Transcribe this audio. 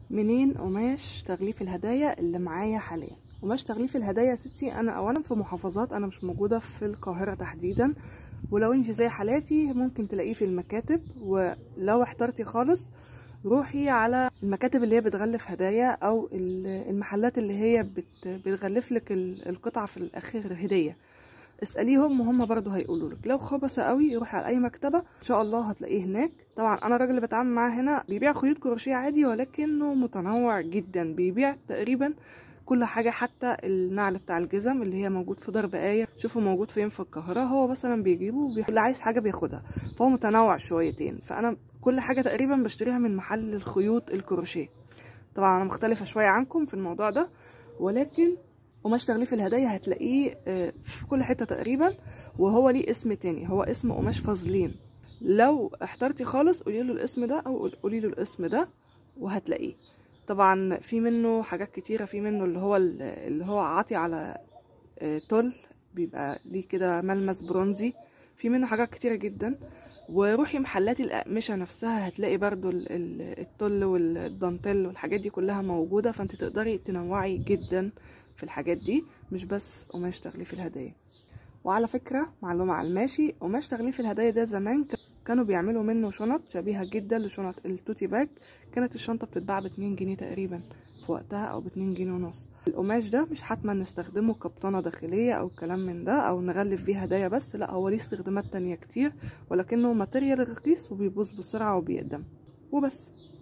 منين قماش تغليف الهدايا اللي معايا حاليا قماش تغليف الهدايا يا ستي انا اولا في محافظات انا مش موجوده في القاهره تحديدا ولو انت زي حالاتي ممكن تلاقيه في المكاتب ولو احترتي خالص روحي على المكاتب اللي هي بتغلف هدايا او المحلات اللي هي بت بتغلف لك القطعه في الاخير هديه اساليهم وهم برضو هيقولوا لك لو خبصه قوي روحي على اي مكتبه ان شاء الله هتلاقيه هناك طبعا انا الراجل اللي بتعامل معاه هنا بيبيع خيوط كروشيه عادي ولكنه متنوع جدا بيبيع تقريبا كل حاجه حتى النعل بتاع الجزم اللي هي موجود في درب ايه شوفوا موجود فين في القاهره هو مثلا بيجيبه بي... اللي عايز حاجه بياخدها فهو متنوع شويتين فانا كل حاجه تقريبا بشتريها من محل الخيوط الكروشيه طبعا انا مختلفه شويه عنكم في الموضوع ده ولكن قماش تغليف الهدايا هتلاقيه في كل حته تقريبا وهو ليه اسم تاني هو اسم قماش فازلين لو احترتي خالص قولي له الاسم ده او قولي له الاسم ده وهتلاقيه طبعا في منه حاجات كتيره في منه اللي هو اللي هو عاطي على تل بيبقى ليه كده ملمس برونزي في منه حاجات كتيره جدا وروحي محلات الاقمشه نفسها هتلاقي برضو التل والدانتيل والحاجات دي كلها موجوده فانت تقدري تنوعي جدا في الحاجات دي مش بس قماش تغليف الهدايا وعلى فكرة معلومة على الماشي قماش تغليف الهدايا ده زمان كانوا بيعملوا منه شنط شبيهة جدا لشنط التوتي باج كانت الشنطة بتتباع باتنين جنيه تقريبا في وقتها او باتنين جنيه ونص القماش ده مش حتما نستخدمه كبطانة داخلية او كلام من ده او نغلف بيه هدايا بس لا هو ليه استخدامات تانية كتير ولكنه ماتيريال رخيص وبيبوظ بسرعة وبيقدم وبس